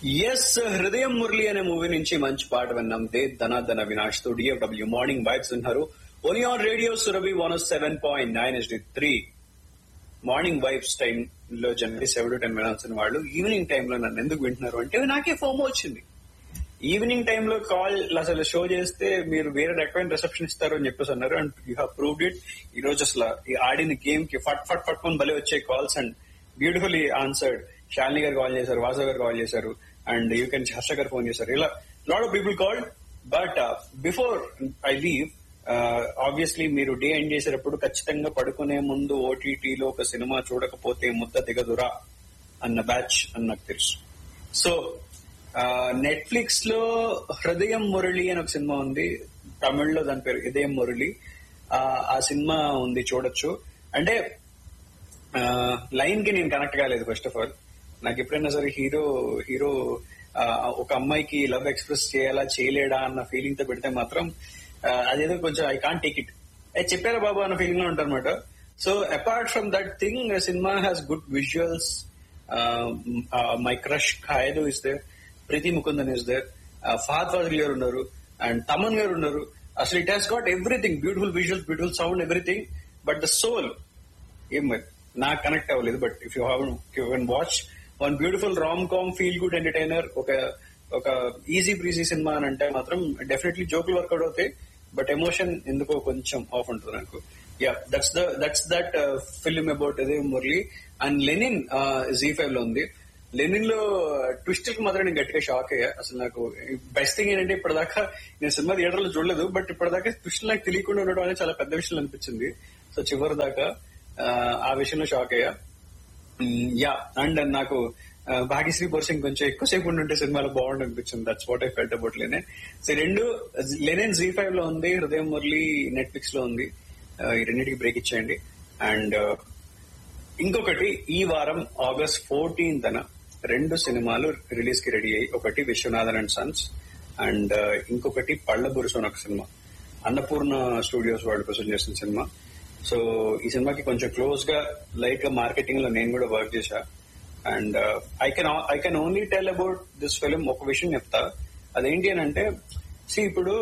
yes హృదయం మురళి అనే movie నుంచి మంచి పాట విన్నాం దే ధనాధన వినాష్ తో డిఎఫ్డబ్ల్యూ మార్నింగ్ వైబ్స్ ఉన్నారు only on radio Surabhi one seven point nine S three morning vibes time లో జనరలీ సెవెన్ టు టెన్ వినాల్సిన వాళ్ళు ఈవినింగ్ టైమ్ లో నన్ను ఎందుకు వింటున్నారు అంటే నాకే ఫోమ్ వచ్చింది ఈవినింగ్ టైమ్ లో కాల్ అసలు షో చేస్తే మీరు వేరే రకమైన రిసెప్షన్ ఇస్తారు అని చెప్పేసి అన్నారు and you have proved it ఈ రోజు అసలు ఈ ఆడిన గేమ్ కి ఫట్ ఫట్ ఫట్ భలే వచ్చే calls and beautifully answered Shalini garu call చేశారు వాసవ్ గారు కాల్ చేశారు అండ్ యూ కెన్ హర్ష గారు ఫోన్ చేశారు ఇలా lot of people called but before I leave obviously మీరు డే ఎండ్ చేసేటప్పుడు ఖచ్చితంగా పడుకునే ముందు ఓటీటీలో ఒక సినిమా చూడకపోతే ముద్ద దిగదురా అన్న బ్యాచ్ అని నాకు తెలుసు సో నెట్ఫ్లిక్స్ లో హృదయం మురళి అని ఒక సినిమా ఉంది తమిళ్లో దాని పేరు హృదయం మురళి ఆ సినిమా ఉంది చూడొచ్చు అంటే లైన్ కి నేను కనెక్ట్ కాలేదు ఫస్ట్ ఆఫ్ ఆల్ నాకు ఎప్పుడైనా సరే హీరో హీరో ఒక అమ్మాయికి లవ్ ఎక్స్ప్రెస్ చేయాలా చేయలేడా అన్న ఫీలింగ్ తో పెడితే మాత్రం అదేదో కొంచెం ఐ కాంట్ టేక్ ఇట్ అది చెప్పారా బాబు అన్న ఫీలింగ్ లో ఉంటారనమాట so apart from that thing cinema has good visuals my crush Kayadu is there Preethi Mukundan is there Fahadh Faasil garu ఉన్నారు అండ్ తమన్ గారు ఉన్నారు అసలు it has got everything beautiful visuals beautiful sound everything but the soul ఏం మరి నాకు కనెక్ట్ అవ్వలేదు but if you have you can watch one beautiful rom com feel good entertainer ఒక ఒక easy breezy cinema అని అంటే మాత్రం డెఫినెట్లీ జోకులు వర్కౌట్ అవుతాయి బట్ ఎమోషన్ ఎందుకో కొంచెం ఆఫ్ ఉంటుంది నాకు yeah that's the that's that film about అదే Murali and Lenin Zee five లో ఉంది లెనిన్ లో ట్విస్ట్ కి మాత్రం నేను గట్టిగా షాక్ అయ్యా అసలు నాకు బెస్ట్ థింగ్ ఏంటంటే ఇప్పటిదాకా నేను సినిమా థియేటర్ లో చూడలేదు బట్ ఇప్పటిదాకా ట్విస్ట్ నాకు తెలియకుండా ఉండడం అనేది చాలా పెద్ద విషయం అనిపించింది సో చివరి దాకా ఆ విషయంలో షాక్ అయ్యా యా అండ్ నాకు భాగ్యశ్రీ పర్సింగ్ కొంచెం ఎక్కువసేపు ఉంటే సినిమాలో బాగుండు అనిపించింది that's what I felt about Lenin so రెండు లెనెన్ జీ ఫైవ్ లో ఉంది హృదయం మురళి నెట్ఫ్లిక్స్ లో ఉంది ఈ రెండింటికి బ్రేక్ ఇచ్చేయండి అండ్ ఇంకొకటి ఈ వారం ఆగస్ట్ ఫోర్టీన్త్ అన రెండు సినిమాలు రిలీజ్ కి రెడీ అయ్యి ఒకటి విశ్వనాథన్ అండ్ సన్స్ అండ్ ఇంకొకటి పళ్ళ బురుసు అని ఒక సినిమా అన్నపూర్ణ స్టూడియోస్ వాళ్ళు ప్రజెంట్ చేసిన సినిమా సో ఈ సినిమాకి కొంచెం క్లోజ్ గా లైట్ గా మార్కెటింగ్ లో నేను కూడా వర్క్ చేశా and I can I can only tell about this film ఒక విషయం చెప్తా అదేంటి అని అంటే సి ఇప్పుడు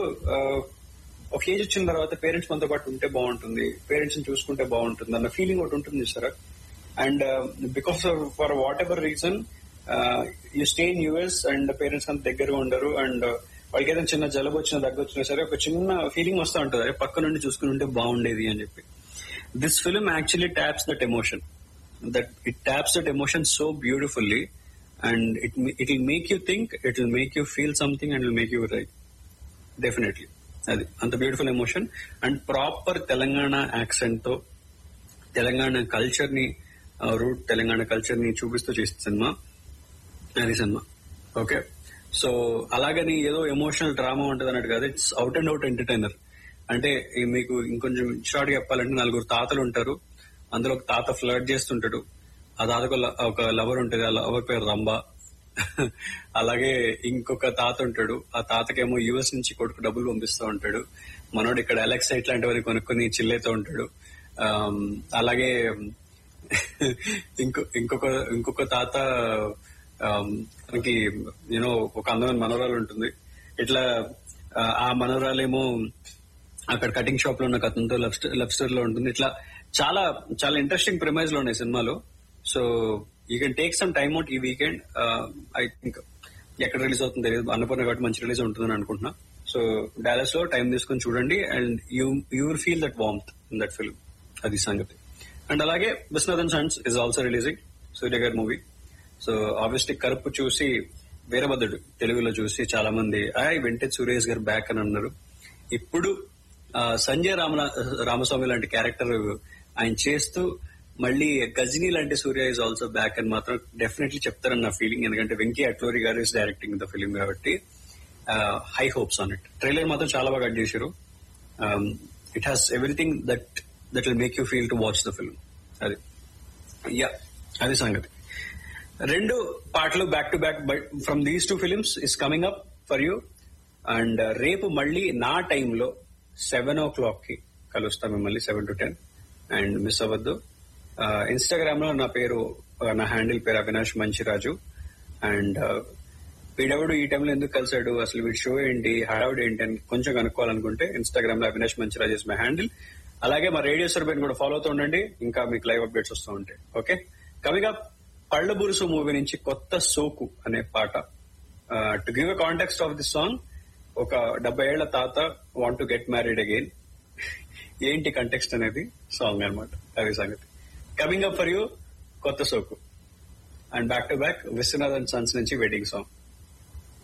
ఒక ఏజ్ వచ్చిన తర్వాత పేరెంట్స్ మనతో పాటు ఉంటే బాగుంటుంది పేరెంట్స్ ని చూసుకుంటే బాగుంటుంది అన్న ఫీలింగ్ ఒకటి ఉంటుంది sir and because for whatever reason you stay in US and parents అంత దగ్గరగా ఉండరు అండ్ వాళ్ళకి ఏదైనా చిన్న జలుబు వచ్చినా దగ్గర వచ్చినా సరే ఒక చిన్న ఫీలింగ్ వస్తూ ఉంటుంది అరే పక్క నుండి చూసుకుని ఉంటే బాగుండేది అని చెప్పి this film actually taps that emotion that it taps that emotion so beautifully and it it will make you think it will make you feel something and will make you right definitely అది అంత beautiful emotion and proper Telangana accent తో Telangana culture ని root Telangana culture ని చూపిస్తూ చేసిన cinema అది cinema okay so అలాగని ఏదో ఎమోషనల్ డ్రామా ఉంటుంది అన్నట్టు కాదు it's out and out entertainer అంటే మీకు ఇంకొంచెం షార్ట్ చెప్పాలంటే నలుగురు తాతలు ఉంటారు అందులో ఒక తాత ఫ్లర్ట్ చేస్తుంటాడు ఆ తాతకు ఒక లవర్ ఉంటుంది ఆ లవర్ పేరు రంబా అలాగే ఇంకొక తాత ఉంటాడు ఆ తాతకేమో యుఎస్ నుంచి కొడుకు డబ్బులు పంపిస్తూ ఉంటాడు మనోడు ఇక్కడ అలెక్సా ఇట్లాంటివన్నీ కొనుక్కొని చిల్లైతే ఉంటాడు అలాగే ఇంకో ఇంకొక ఇంకొక తాత తనకి యూనో ఒక అందమైన మనోరాలు ఉంటుంది ఇట్లా ఆ మనోరాలేమో అక్కడ కటింగ్ షాప్ లో ఉన్న కథంతో లబ్స్టర్ లో ఉంటుంది ఇట్లా చాలా చాలా ఇంట్రెస్టింగ్ ప్రిమైజ్ లో ఉన్నాయి సినిమాలో so you can take some time out ఈ వీకెండ్ ఐ థింక్ ఎక్కడ రిలీజ్ అవుతుంది తెలియదు అన్నపూర్ణ కాబట్టి మంచి రిలీజ్ ఉంటుందని అనుకుంటున్నా సో డాలస్ లో టైం తీసుకొని చూడండి and you you will feel that warmth in that film అది సంగతి అండ్ అలాగే Viswanathan sons is also releasing Surya గారి మూవీ సో ఆబ్వియస్లీ కరుపు చూసి వీరభద్రుడు తెలుగులో చూసి చాలా మంది ఐ వెంటేజ్ సురేష్ గారు బ్యాక్ అని అన్నారు ఇప్పుడు సంజయ్ రామ రామస్వామి లాంటి క్యారెక్టర్ ఆయన చేస్తూ మళ్ళీ గజనీ లాంటి సూర్య ఇస్ ఆల్సో బ్యాక్ అని మాత్రం డెఫినెట్లీ చెప్తారని నా ఫీలింగ్ ఎందుకంటే వెంకీ అట్లూరి గారు ఇస్ డైరెక్టింగ్ ద ఫిలిం కాబట్టి high hopes on it trailer మాత్రం చాలా బాగా కట్ చేశారు it has everything that that will make you feel to watch the film అది యా అది సంగతి రెండు పాటలు back to back from these two films is coming up for you and రేపు మళ్ళీ నా టైంలో సెవెన్ ఓ క్లాక్ కి కలుస్తా మిమ్మల్ని seven to ten and miss అవ్వద్దు ఇన్స్టాగ్రామ్ లో నా పేరు నా హ్యాండిల్ పేరు అవినాష్ మంచిరాజు అండ్ వీడెవడు ఈ టైంలో ఎందుకు కలిసాడు అసలు వీడి షో ఏంటి హడావుడు ఏంటి అని కొంచెం కనుక్కోవాలనుకుంటే ఇన్స్టాగ్రామ్ లో Avinash Manchiraj is my handle అలాగే మా రేడియో సర్వేని కూడా ఫాలో అవుతూ ఉండండి ఇంకా మీకు లైవ్ అప్డేట్స్ వస్తూ ఉంటాయి ఓకే కవిగా పళ్ళ బురుసు మూవీ నుంచి కొత్త సోకు అనే పాట to give a context of this song ఒక డెబ్బై ఏళ్ల తాత want to get married again ఏంటి కంటెక్స్ట్ అనేది సాంగ్ అనమాట అది సంగతి కమింగ్ అప్ ఫర్ యూ కొత్త సోకు and back to back Viswanathan sons నుంచి వెడ్డింగ్ సాంగ్